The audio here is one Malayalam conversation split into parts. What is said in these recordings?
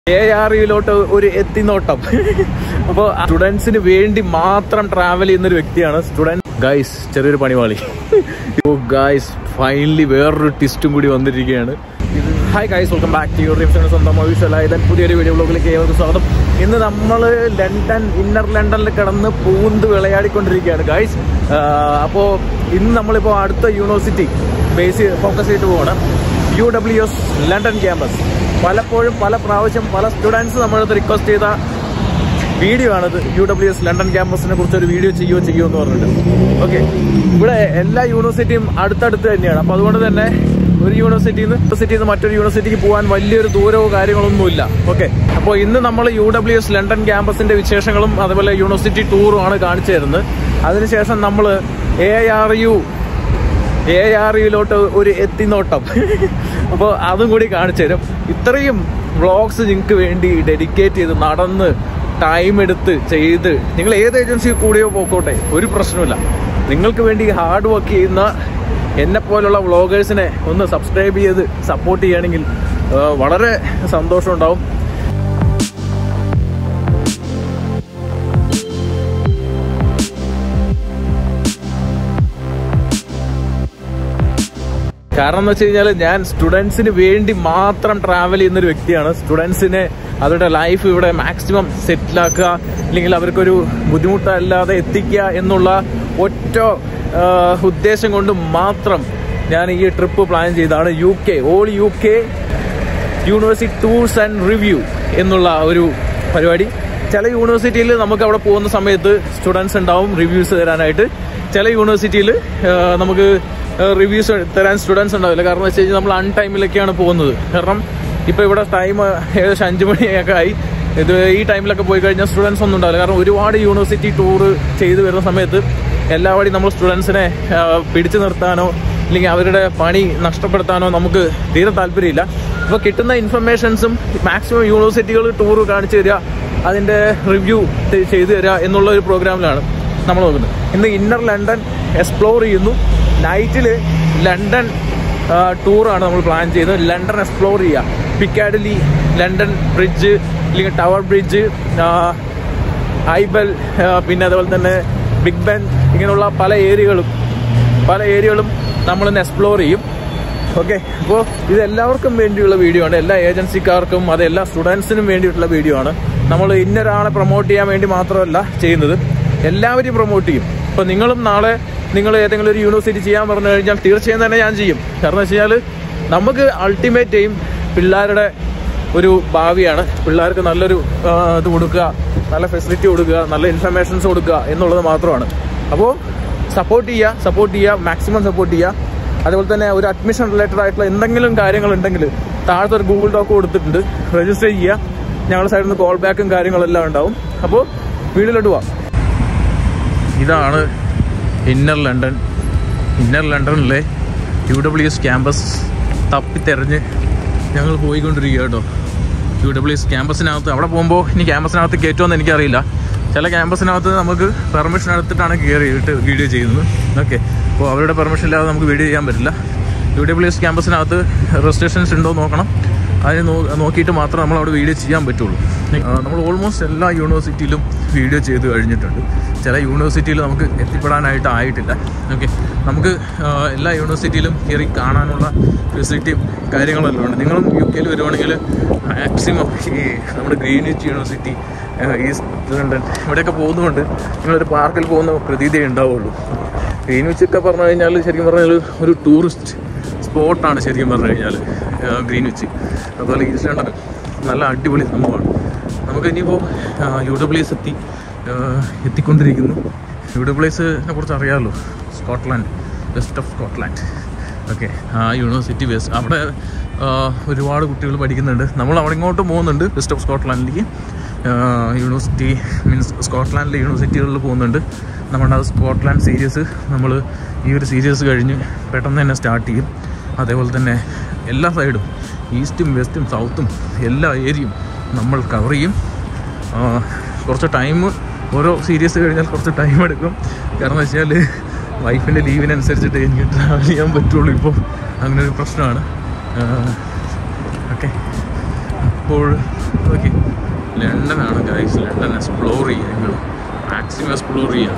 എ ആർ യിലോട്ട് ഒരു എത്തിനോട്ടം അപ്പോൾ സ്റ്റുഡൻസിന് വേണ്ടി മാത്രം ട്രാവൽ ചെയ്യുന്ന ഒരു വ്യക്തിയാണ് സ്റ്റുഡൻറ് ഗൈസ് ചെറിയൊരു പണിവാളി ഓ ഗൈസ് ഫൈനലി വേറൊരു ട്വിസ്റ്റും കൂടി വന്നിരിക്കുകയാണ് hi guys welcome back to your സ്വന്തം മൊഴിഷലായതൻ പുതിയൊരു വീഡിയോ ബ്ലോഗിലേക്ക് ഏവർക്കും സ്വാഗതം ഇന്ന് നമ്മൾ ലണ്ടൻ ഇന്നർ ലണ്ടനിൽ കിടന്ന് പൂന്ത് വിളയാടിക്കൊണ്ടിരിക്കുകയാണ് ഗൈസ് അപ്പോൾ ഇന്ന് നമ്മളിപ്പോൾ അടുത്ത യൂണിവേഴ്സിറ്റി ബേസ് ഫോക്കസ് ചെയ്തിട്ട് പോകണം U W S London campus പലപ്പോഴും പല പ്രാവശ്യം പല സ്റ്റുഡൻസ് നമ്മളടുത്ത് റിക്വസ്റ്റ് ചെയ്ത വീഡിയോ ആണിത് യു ഡബ്ല്യു എസ് ലണ്ടൻ ക്യാമ്പസിനെ കുറിച്ച് ഒരു വീഡിയോ ചെയ്യുമോ ചെയ്യുമോ എന്ന് പറഞ്ഞിട്ട് ഓക്കെ ഇവിടെ എല്ലാ യൂണിവേഴ്സിറ്റിയും അടുത്തടുത്ത് തന്നെയാണ് അപ്പോൾ അതുകൊണ്ട് തന്നെ ഒരു യൂണിവേഴ്സിറ്റിയിൽ നിന്ന് യൂണിവേഴ്സിറ്റിയിൽ നിന്ന് മറ്റൊരു യൂണിവേഴ്സിറ്റിക്ക് പോകാൻ വലിയൊരു ദൂരമോ കാര്യങ്ങളൊന്നുമില്ല ഓക്കെ അപ്പോൾ ഇന്ന് നമ്മൾ യു ഡബ്ല്യു എസ് ലണ്ടൻ ക്യാമ്പസിന്റെ വിശേഷങ്ങളും അതുപോലെ യൂണിവേഴ്സിറ്റി ടൂറും ആണ് കാണിച്ചു തരുന്നത് അതിനുശേഷം നമ്മൾ A R U A R യിലോട്ട് ഒരു എത്തിനോട്ടം അപ്പോൾ അതും കൂടി കാണിച്ചു തരും ഇത്രയും വ്ളോഗ്സ് നിങ്ങൾക്ക് വേണ്ടി ഡെഡിക്കേറ്റ് ചെയ്ത് നടന്ന് ടൈം എടുത്ത് ചെയ്ത് നിങ്ങൾ ഏത് ഏജൻസി കൂടിയോ പോക്കോട്ടെ ഒരു പ്രശ്നമില്ല നിങ്ങൾക്ക് വേണ്ടി ഹാർഡ് വർക്ക് ചെയ്യുന്ന എന്നെ പോലുള്ള വ്ളോഗേഴ്സിനെ ഒന്ന് സബ്സ്ക്രൈബ് ചെയ്ത് സപ്പോർട്ട് ചെയ്യുകയാണെങ്കിൽ ആ, വളരെ സന്തോഷം ഉണ്ടാവും കാരണം എന്ന് വെച്ച് കഴിഞ്ഞാൽ ഞാൻ സ്റ്റുഡൻസിന് വേണ്ടി മാത്രം ട്രാവൽ ചെയ്യുന്ന ഒരു വ്യക്തിയാണ് സ്റ്റുഡൻസിനെ അവരുടെ ലൈഫ് ഇവിടെ മാക്സിമം സെറ്റിലാക്കുക അല്ലെങ്കിൽ അവർക്കൊരു ബുദ്ധിമുട്ടല്ലാതെ എത്തിക്കുക എന്നുള്ള ഒറ്റ ആ, ഉദ്ദേശം കൊണ്ട് മാത്രം ഞാൻ ഈ ട്രിപ്പ് പ്ലാൻ ചെയ്തതാണ് U K all U K university tours and review എന്നുള്ള ഒരു പരിപാടി ചില യൂണിവേഴ്സിറ്റിയിൽ നമുക്ക് അവിടെ പോകുന്ന സമയത്ത് സ്റ്റുഡൻസ് ഉണ്ടാവും റിവ്യൂസ് തരാനായിട്ട് ചില യൂണിവേഴ്സിറ്റിയിൽ നമുക്ക് റിവ്യൂസ് തരാൻ സ്റ്റുഡൻസ് ഉണ്ടാവില്ല കാരണം വെച്ച് കഴിഞ്ഞാൽ നമ്മൾ അൺ ടൈമിലൊക്കെയാണ് പോകുന്നത് കാരണം ഇപ്പോൾ ഇവിടെ ടൈം ഏകദേശം അഞ്ച് മണിയൊക്കെ ആയി ഇത് ഈ ടൈമിലൊക്കെ പോയി കഴിഞ്ഞാൽ സ്റ്റുഡൻസ് ഒന്നും ഉണ്ടാവില്ല കാരണം ഒരുപാട് യൂണിവേഴ്സിറ്റി ടൂർ ചെയ്തു വരുന്ന സമയത്ത് എല്ലാവരും നമ്മൾ സ്റ്റുഡൻസിനെ പിടിച്ചു നിർത്താനോ അല്ലെങ്കിൽ അവരുടെ പണി നഷ്ടപ്പെടുത്താനോ നമുക്ക് തീരെ താല്പര്യമില്ല അപ്പോൾ കിട്ടുന്ന ഇൻഫർമേഷൻസും മാക്സിമം യൂണിവേഴ്സിറ്റികൾ ടൂർ കാണിച്ചു തരിക അതിൻ്റെ റിവ്യൂ ചെയ്തു തരിക എന്നുള്ള ഒരു പ്രോഗ്രാമിലാണ് നമ്മൾ നോക്കുന്നത് ഇന്ന് ഇന്നർ ലണ്ടൻ എക്സ്പ്ലോർ ചെയ്യുന്നു നൈറ്റിൽ ലണ്ടൻ ടൂറാണ് നമ്മൾ പ്ലാൻ ചെയ്യുന്നത് ലണ്ടൻ എക്സ്പ്ലോർ ചെയ്യുക പിക്കാഡലി ലണ്ടൻ ബ്രിഡ്ജ് അല്ലെങ്കിൽ ടവർ ബ്രിഡ്ജ് ഐബൽ പിന്നെ അതുപോലെ തന്നെ ബിഗ് ബെൻ ഇങ്ങനെയുള്ള പല ഏരിയകളും പല ഏരിയകളും നമ്മളിന്ന് എക്സ്പ്ലോർ ചെയ്യും ഓക്കെ അപ്പോൾ ഇത് എല്ലാവർക്കും വേണ്ടിയുള്ള വീഡിയോ ആണ് എല്ലാ ഏജൻസിക്കാർക്കും അത് എല്ലാ സ്റ്റുഡൻസിനും വേണ്ടിയിട്ടുള്ള വീഡിയോ ആണ് നമ്മൾ ഇന്നൊരാളെ പ്രൊമോട്ട് ചെയ്യാൻ വേണ്ടി മാത്രമല്ല ചെയ്യുന്നത് എല്ലാവരെയും പ്രൊമോട്ട് ചെയ്യും ഇപ്പോൾ നിങ്ങളും നാളെ നിങ്ങൾ ഏതെങ്കിലും ഒരു യൂണിവേഴ്സിറ്റി ചെയ്യാൻ പറഞ്ഞു കഴിഞ്ഞാൽ തീർച്ചയായും തന്നെ ഞാൻ ചെയ്യും കാരണം വെച്ച് കഴിഞ്ഞാൽ നമുക്ക് അൾട്ടിമേറ്റ് എയിം പിള്ളേരുടെ ഒരു ഭാവിയാണ് പിള്ളേർക്ക് നല്ലൊരു ആ, ഇത് കൊടുക്കുക നല്ല ഫെസിലിറ്റി കൊടുക്കുക നല്ല ഇൻഫർമേഷൻസ് കൊടുക്കുക എന്നുള്ളത് മാത്രമാണ് അപ്പോൾ സപ്പോർട്ട് ചെയ്യുക സപ്പോർട്ട് ചെയ്യുക മാക്സിമം സപ്പോർട്ട് ചെയ്യുക അതുപോലെ തന്നെ ഒരു അഡ്മിഷൻ റിലേറ്റഡ് ആയിട്ടുള്ള എന്തെങ്കിലും കാര്യങ്ങളുണ്ടെങ്കിൽ താഴത്തെ ഒരു ഗൂഗിൾ ഡോക്ക് കൊടുത്തിട്ടുണ്ട് രജിസ്റ്റർ ചെയ്യുക ഞങ്ങളുടെ സൈഡിൽ നിന്ന് കോൾ ബാക്കും കാര്യങ്ങളെല്ലാം ഉണ്ടാവും അപ്പോൾ വീഡിയോയിലോട്ട് പോവാം ഇതാണ് ഇന്നർ ലണ്ടൻ ഇന്നർ ലണ്ടനിലെ യു ഡബ്ല്യു എസ് ക്യാമ്പസ് തപ്പിത്തെറിഞ്ഞ് ഞങ്ങൾ പോയിക്കൊണ്ടിരിക്കുക കേട്ടോ യു ഡബ്ല്യു എസ് ക്യാമ്പസിനകത്ത് അവിടെ പോകുമ്പോൾ ഇനി ക്യാമ്പസിനകത്ത് കയറ്റുമെന്ന് എനിക്കറിയില്ല ചില ക്യാമ്പസിനകത്ത് നമുക്ക് പെർമിഷൻ എടുത്തിട്ടാണ് കയറിയിട്ട് വീഡിയോ ചെയ്യുന്നത് ഓക്കെ അപ്പോൾ അവരുടെ പെർമിഷൻ ഇല്ലാതെ നമുക്ക് വീഡിയോ ചെയ്യാൻ പറ്റില്ല യു ഡബ്ല്യു എസ് ക്യാമ്പസിനകത്ത് റെസ്ട്രിക്ഷൻസ് ഉണ്ടോ എന്ന് നോക്കണം അതിന് നോ നോക്കിയിട്ട് മാത്രമേ നമ്മൾ അവിടെ വീഡിയോ ചെയ്യാൻ പറ്റുള്ളൂ ആ, നമ്മൾ ഓൾമോസ്റ്റ് എല്ലാ യൂണിവേഴ്സിറ്റിയിലും വീഡിയോ ചെയ്ത് കഴിഞ്ഞിട്ടുണ്ട് ചില യൂണിവേഴ്സിറ്റിയിൽ നമുക്ക് എത്തിപ്പെടാനായിട്ട് ആയിട്ടില്ല ഓക്കെ നമുക്ക് ആ, എല്ലാ യൂണിവേഴ്സിറ്റിയിലും കയറി കാണാനുള്ള ഫെസിലിറ്റിയും കാര്യങ്ങളെല്ലാം ഉണ്ട് നിങ്ങളും യു കെയിൽ വരുവാണെങ്കിൽ മാക്സിമം ഈ നമ്മുടെ ഗ്രീനിച്ച് യൂണിവേഴ്സിറ്റി ആ, ഈസ്റ്റ് ലണ്ടൻ ഇവിടെയൊക്കെ പോകുന്നതുകൊണ്ട് നിങ്ങളൊരു പാർക്കിൽ പോകുന്ന പ്രതീതിയേ ഉണ്ടാവുള്ളൂ ഗ്രീൻവിച്ച് ഒക്കെ പറഞ്ഞു കഴിഞ്ഞാൽ ശരിക്കും പറഞ്ഞാൽ ഒരു ടൂറിസ്റ്റ് സ്പോട്ടാണ് ശരിക്കും പറഞ്ഞു കഴിഞ്ഞാൽ ഗ്രീൻവിച്ച് അതുപോലെ ഈസ്റ്റ് ലണ്ടൻ നല്ല അടിപൊളി സംഭവമാണ് നമുക്ക് ഇനിയിപ്പോൾ യു ഡബ്ല്യു എസ് എത്തി ആ, എത്തിക്കൊണ്ടിരിക്കുന്നു യു ഡബ്ല്യു എസിനെ കുറിച്ച് അറിയാമല്ലോ Scotland West of Scotland okay ആ യൂണിവേഴ്സിറ്റി വെസ്റ്റ് അവിടെ ആ, ഒരുപാട് കുട്ടികൾ പഠിക്കുന്നുണ്ട് നമ്മൾ അവിടെ ഇങ്ങോട്ട് പോകുന്നുണ്ട് വെസ്റ്റ് ഓഫ് സ്കോട്ട്ലാൻഡിലേക്ക് യൂണിവേഴ്സിറ്റി മീൻസ് സ്കോട്ട്ലാൻഡിലെ യൂണിവേഴ്സിറ്റികളിൽ പോകുന്നുണ്ട് നമ്മുടെ അത് സ്കോട്ട്ലാൻഡ് സീരീസ് നമ്മൾ ഈ ഒരു സീരീസ് കഴിഞ്ഞ് പെട്ടെന്ന് തന്നെ സ്റ്റാർട്ട് ചെയ്യും അതേപോലെ തന്നെ എല്ലാ സൈഡും ഈസ്റ്റും വെസ്റ്റും സൗത്തും എല്ലാ ഏരിയയും നമ്മൾ കവർ ചെയ്യും ആ, കുറച്ച് ടൈം ഓരോ സീരീസ് കഴിഞ്ഞാൽ കുറച്ച് ടൈം എടുക്കും കാരണം എന്ന് വെച്ചാൽ വൈഫിൻ്റെ ലീവിനനുസരിച്ചിട്ട് എനിക്ക് ട്രാവൽ ചെയ്യാൻ പറ്റുള്ളൂ ഇപ്പോൾ അങ്ങനെ ഒരു പ്രശ്നമാണ് ഓക്കെ ഇപ്പോൾ ഓക്കെ ലണ്ടനാണ് ഗൈസ് ലണ്ടൻ എക്സ്പ്ലോർ ചെയ്യുക നിങ്ങൾ മാക്സിമം എക്സ്പ്ലോർ ചെയ്യുക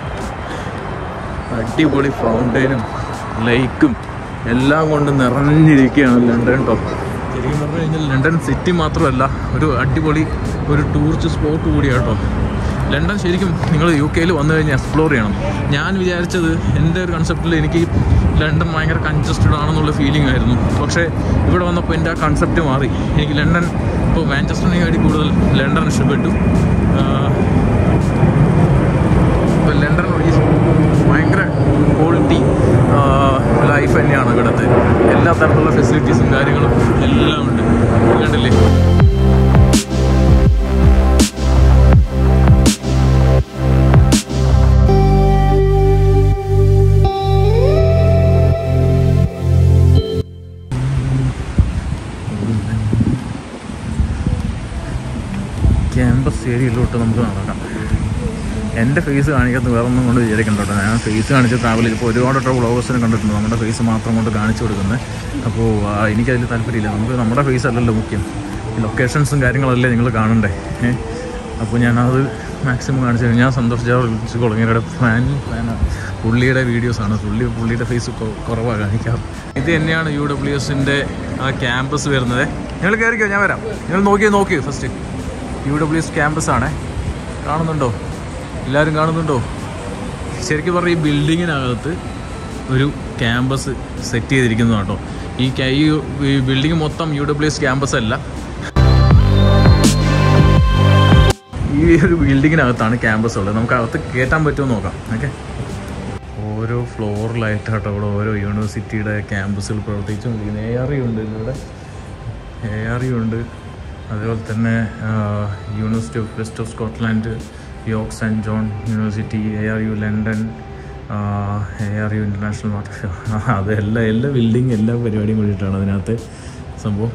അടിപൊളി ഫൗണ്ടൈനും ലേക്കും എല്ലാം കൊണ്ട് നിറഞ്ഞിരിക്കുകയാണ് ലണ്ടൻ കേട്ടോ ശരിക്കും പറഞ്ഞു കഴിഞ്ഞാൽ ലണ്ടൻ സിറ്റി മാത്രമല്ല ഒരു അടിപൊളി ഒരു ടൂറിസ്റ്റ് സ്പോട്ട് കൂടിയാണ് കേട്ടോ ലണ്ടൻ ശരിക്കും നിങ്ങൾ യു കെയിൽ വന്നു കഴിഞ്ഞാൽ എക്സ്പ്ലോർ ചെയ്യണം ഞാൻ വിചാരിച്ചത് എൻ്റെ ഒരു കൺസെപ്റ്റിൽ എനിക്ക് ലണ്ടൻ ഭയങ്കര കൺജസ്റ്റഡ് ആണെന്നുള്ള ഫീലിംഗ് ആയിരുന്നു പക്ഷേ ഇവിടെ വന്നപ്പോൾ എൻ്റെ ആ കൺസെപ്റ്റ് മാറി എനിക്ക് ലണ്ടൻ ഇപ്പോൾ മാഞ്ചസ്റ്ററിനെക്കാട്ടി കൂടുതൽ ലണ്ടൻ ഇഷ്ടപ്പെട്ടു ആഹ് ഇപ്പോൾ ലണ്ടൻ ഈസ് ഭയങ്കര ക്വാളിറ്റി ലൈഫ് തന്നെയാണ് ഇവിടുത്തെ എല്ലാ തരത്തിലുള്ള ഫെസിലിറ്റീസും കാര്യങ്ങളും എല്ലാം ഉണ്ട് കണ്ടില്ലേ ക്യാമ്പസ് ഏരിയയിലോട്ട് നമുക്ക് നടക്കാം എൻ്റെ ഫേസ് കാണിക്കാത്ത വേറെ ഒന്നും കൊണ്ട് വിചാരിക്കണ്ട കേട്ടോ ഞാൻ ഫേസ് കാണിച്ച് ട്രാവൽ ചെയ്തപ്പോൾ ഒരുപാട് വട്ടം വ്ളോഗേഴ്സിനെ കണ്ടിട്ടുണ്ട് നമ്മുടെ ഫേസ് മാത്രം കൊണ്ട് കാണിച്ചു കൊടുക്കുന്നത് അപ്പോൾ ആ, എനിക്കതിൽ താല്പര്യമില്ല നമുക്ക് നമ്മുടെ ഫേസ് അല്ലല്ലോ മുഖ്യം ഈ ലൊക്കേഷൻസും കാര്യങ്ങളല്ലേ നിങ്ങൾ കാണണ്ടേ ഏ? അപ്പോൾ ഞാനത് മാക്സിമം കാണിച്ചു തരും. ഞാൻ സന്തോഷ് ജോർജ് കൊളങ്ങയുടെ ഫാൻ ഫാനാണ് പുള്ളിയുടെ വീഡിയോസാണ് പുള്ളി പുള്ളിയുടെ ഫേസ് കുറവാണ് കാണിക്കാം ഇത് തന്നെയാണ് യു ഡബ്ല്യു എസിൻ്റെ ആ ക്യാമ്പസ് വരുന്നത് നിങ്ങൾ കയറിക്കോ ഞാൻ വരാം നിങ്ങൾ നോക്കിയോ നോക്കിയോ first U W S campus ആണേ കാണുന്നുണ്ടോ എല്ലാവരും കാണുന്നുണ്ടോ ശരിക്കും പറഞ്ഞാൽ ഈ ബിൽഡിങ്ങിനകത്ത് ഒരു ക്യാമ്പസ് സെറ്റ് ചെയ്തിരിക്കുന്നത് കേട്ടോ ഈ ക- ഈ ബിൽഡിംഗ് മൊത്തം യു ഡബ്ല്യു എസ് ക്യാമ്പസ് അല്ല ഈ ഒരു ബിൽഡിങ്ങിനകത്താണ് ക്യാമ്പസ് ഉള്ളത് നമുക്ക് അകത്ത് കയറ്റാൻ പറ്റുമോ നോക്കാം ഓക്കെ ഓരോ ഫ്ലോറിലായിട്ട് കേട്ടോ ഇവിടെ ഓരോ യൂണിവേഴ്സിറ്റിയുടെ ക്യാമ്പസുകൾ പ്രവർത്തിച്ചുകൊണ്ടിരിക്കുന്നത് എ ആർ യു ഉണ്ട് ഇവിടെ എ ആർ യു ഉണ്ട് അതേപോലെ തന്നെ University of West of Scotland York Saint John University A R U London A R U international water show അത് എല്ലാ എല്ലാ ബിൽഡിങ് എല്ലാ പരിപാടിയും കൂടിയിട്ടാണ് അതിനകത്ത് സംഭവം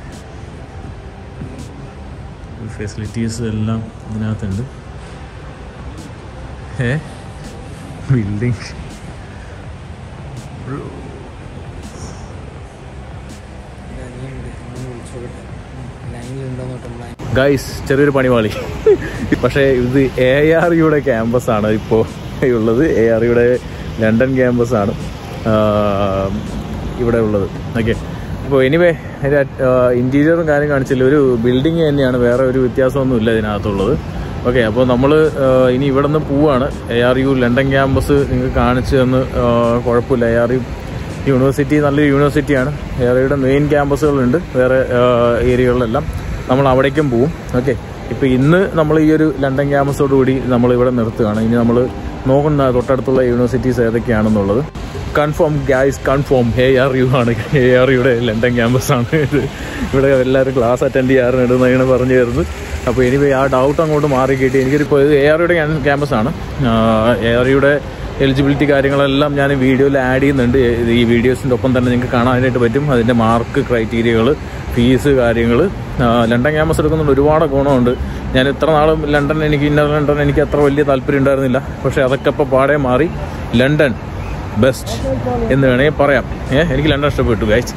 ഫെസിലിറ്റീസ് എല്ലാം ഇതിനകത്തുണ്ട് ഏ ബിൽഡിങ് ഗൈസ് ചെറിയൊരു പണിവാളി പക്ഷേ ഇത് എ ആർ യുടെ ക്യാമ്പസ് ആണ് ഇപ്പോൾ ഉള്ളത് എ ആർ യുടെ ലണ്ടൻ ക്യാമ്പസ് ആണ് ഇവിടെ ഉള്ളത് ഓക്കെ അപ്പോൾ എനിവേ ഇൻറ്റീരിയറും കാര്യം കാണിച്ചില്ല ഒരു ബിൽഡിങ് തന്നെയാണ് വേറെ ഒരു വ്യത്യാസമൊന്നുമില്ല ഇതിനകത്തുള്ളത് ഓക്കെ അപ്പോൾ നമ്മൾ ഇനി ഇവിടെ നിന്ന് പോവാണ് A R U London campus നിങ്ങൾക്ക് കാണിച്ചു തന്ന് ആ, കുഴപ്പമില്ല എ ആർ യു യൂണിവേഴ്സിറ്റി നല്ലൊരു യൂണിവേഴ്സിറ്റിയാണ് എ ആർ യുടെ മെയിൻ ക്യാമ്പസുകളുണ്ട് വേറെ ആ, ഏരിയകളിലെല്ലാം നമ്മൾ അവിടേക്കും പോവും ഓക്കെ ഇപ്പോൾ ഇന്ന് നമ്മൾ ഈ ഒരു ലണ്ടൻ ക്യാമ്പസോടുകൂടി നമ്മൾ ഇവിടെ നിർത്തുകയാണ് ഇനി നമ്മൾ നോക്കുന്ന തൊട്ടടുത്തുള്ള യൂണിവേഴ്സിറ്റീസ് ഏതൊക്കെയാണെന്നുള്ളത് confirm guys confirm A R U ആണ് എ ആർ യുടെ ലണ്ടൻ ക്യാമ്പസ് ആണ് ഇത് ഇവിടെ എല്ലാവരും ക്ലാസ് അറ്റൻഡ് ചെയ്യാറുണ്ട് എന്നാണ് പറഞ്ഞു തരുന്നത് അപ്പോൾ എനിക്ക് ആ ഡൗട്ട് അങ്ങോട്ട് മാറി കിട്ടി എനിക്കൊരു ഇപ്പോൾ ഇത് എ ആർ യുടെ ക്യാമ്പസ് ആണ് എ ആർ യുടെ എലിജിബിലിറ്റി കാര്യങ്ങളെല്ലാം ഞാൻ വീഡിയോയിൽ ആഡ് ചെയ്യുന്നുണ്ട് ഇത് ഈ വീഡിയോസിൻ്റെ ഒപ്പം തന്നെ നിങ്ങൾക്ക് കാണാനായിട്ട് പറ്റും അതിൻ്റെ മാർക്ക് ക്രൈറ്റീരിയകൾ ഫീസ് കാര്യങ്ങൾ ലണ്ടൻ ക്യാമ്പസ് എടുക്കുന്നുണ്ട് ഒരുപാട് ഗുണമുണ്ട് ഞാൻ ഇത്ര നാളും ലണ്ടൻ എനിക്ക് ഇന്നർ ലണ്ടൻ എനിക്ക് അത്ര വലിയ താല്പര്യം ഉണ്ടായിരുന്നില്ല പക്ഷേ അതൊക്കെ ഇപ്പോൾ പാടെ മാറി ലണ്ടൻ ബെസ്റ്റ് എന്ന് വേണമെങ്കിൽ പറയാം ഏഹ് എനിക്ക് ലണ്ടൻ ഇഷ്ടപ്പെട്ടു ഗൈസ്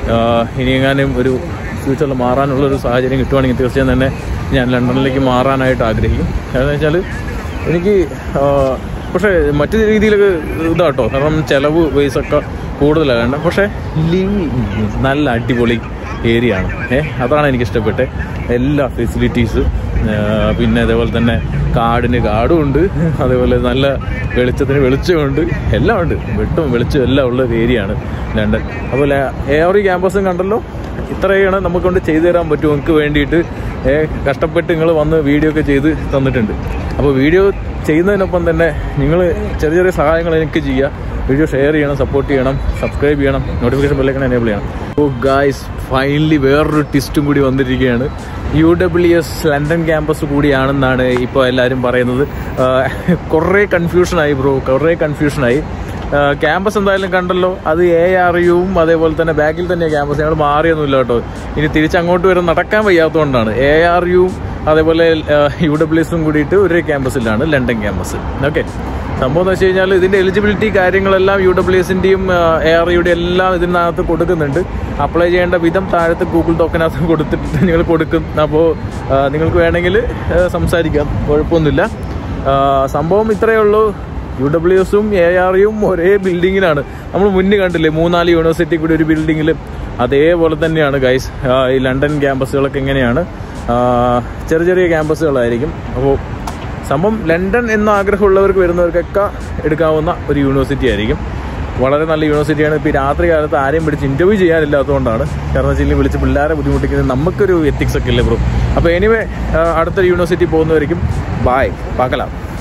ഇനി എങ്ങാനും ഒരു ഫ്യൂച്ചറിൽ മാറാനുള്ള ഒരു സാഹചര്യം കിട്ടുവാണെങ്കിൽ തീർച്ചയായും തന്നെ ഞാൻ ലണ്ടനിലേക്ക് മാറാനായിട്ട് ആഗ്രഹിക്കും കാരണം വെച്ചാൽ എനിക്ക് ആ, പക്ഷേ മറ്റു രീതിയിലൊക്കെ ഇതാട്ടോ കാരണം ചിലവ് ബേസ് ഒക്കെ കൂടുതലാണ് വേണ്ട പക്ഷേ ലിവ് നല്ല അടിപൊളി ഏരിയ ആണ് ഏഹ് അതാണ് എനിക്ക് ഇഷ്ടപ്പെട്ടത് എല്ലാ ഫെസിലിറ്റീസ് പിന്നെ അതേപോലെ തന്നെ കാടിന് കാടും ഉണ്ട് അതേപോലെ നല്ല വെളിച്ചത്തിന് വെളിച്ചമുണ്ട് എല്ലാം ഉണ്ട് വെട്ടും വെളിച്ചവും എല്ലാം ഉള്ള ഒരു ഏരിയ ആണ് ലണ്ടൻ അതുപോലെ എ ആർ ക്യാമ്പസും കണ്ടല്ലോ ഇത്രയാണ് നമുക്ക് കൊണ്ട് ചെയ്തു തരാൻ പറ്റും നിങ്ങൾക്ക് വേണ്ടിയിട്ട് ഏ, കഷ്ടപ്പെട്ട് നിങ്ങൾ വന്ന് വീഡിയോ ഒക്കെ ചെയ്ത് തന്നിട്ടുണ്ട് അപ്പോൾ വീഡിയോ ചെയ്യുന്നതിനൊപ്പം തന്നെ നിങ്ങൾ ചെറിയ ചെറിയ സഹായങ്ങൾ എനിക്ക് ചെയ്യുക വീഡിയോ ഷെയർ ചെയ്യണം സപ്പോർട്ട് ചെയ്യണം സബ്സ്ക്രൈബ് ചെയ്യണം നോട്ടിഫിക്കേഷൻ ബെല്ലൈക്കൺ എനേബിൾ ചെയ്യണം ഓ ഗായ്സ് ഫൈനലി വേറൊരു ടിസ്റ്റും കൂടി വന്നിരിക്കുകയാണ് U W S London campus കൂടിയാണെന്നാണ് ഇപ്പോൾ എല്ലാവരും പറയുന്നത് ആ, കുറേ കൺഫ്യൂഷനായി ബ്രോ കുറേ കൺഫ്യൂഷനായി ക്യാമ്പസ് എന്തായാലും കണ്ടല്ലോ അത് എ ആർ യുവും അതേപോലെ തന്നെ ബാക്കിൽ തന്നെയാണ് ക്യാമ്പസ് ഞങ്ങൾ മാറിയൊന്നുമില്ല കേട്ടോ ഇനി തിരിച്ചങ്ങോട്ട് വരെ നടക്കാൻ വയ്യാത്തതുകൊണ്ടാണ് എ ആർ യുവും അതേപോലെ യു ഡബ്ല്യു എസും കൂടിയിട്ട് ഒരേ ക്യാമ്പസിലാണ് ലണ്ടൻ ക്യാമ്പസ് ഓക്കെ സംഭവം എന്ന് വെച്ച് കഴിഞ്ഞാൽ ഇതിന്റെ എലിജിബിലിറ്റി കാര്യങ്ങളെല്ലാം യു ഡബ്ല്യു എസിന്റെയും എ ആർ യുടെ എല്ലാം ഇതിനകത്ത് കൊടുക്കുന്നുണ്ട് അപ്ലൈ ചെയ്യേണ്ട വിധം താഴത്ത് ഗൂഗിൾ ടോക്കനകത്ത് കൊടുത്തിട്ട് നിങ്ങൾ കൊടുക്കും അപ്പോൾ നിങ്ങൾക്ക് വേണമെങ്കിൽ സംസാരിക്കാം കുഴപ്പമൊന്നുമില്ല ആ, സംഭവം ഇത്രയേ ഉള്ളൂ യു ഡബ്ല്യു എസും എ ആർ യും ഒരേ ബിൽഡിങ്ങിലാണ് നമ്മൾ മുന്നേ കണ്ടില്ലേ മൂന്നാല് യൂണിവേഴ്സിറ്റി കൂടി ഒരു ബിൽഡിങ്ങിൽ അതേപോലെ തന്നെയാണ് ഗൈസ് ഈ ലണ്ടൻ ക്യാമ്പസുകളൊക്കെ എങ്ങനെയാണ് ആ, ചെറിയ ചെറിയ ക്യാമ്പസുകളായിരിക്കും അപ്പോൾ സംഭവം ലണ്ടൻ എന്ന ആഗ്രഹമുള്ളവർക്ക് വരുന്നവർക്കൊക്കെ എടുക്കാവുന്ന ഒരു യൂണിവേഴ്സിറ്റി ആയിരിക്കും വളരെ നല്ല യൂണിവേഴ്സിറ്റിയാണ് ഇപ്പോൾ ഈ രാത്രി കാലത്ത് ആരെയും പിടിച്ച് ഇന്റർവ്യൂ ചെയ്യാനില്ലാത്തതുകൊണ്ടാണ് കാരണം വെച്ചാൽ വിളിച്ച് പിള്ളേരെ ബുദ്ധിമുട്ടിക്കുന്നത് നമുക്കൊരു എത്തിക്സ് ഒക്കെ ഇല്ലേ ബ്രോ അപ്പോൾ എനിവേ അടുത്ത യൂണിവേഴ്സിറ്റി പോകുന്നവരിക്കും ബായ് പാക്കലാം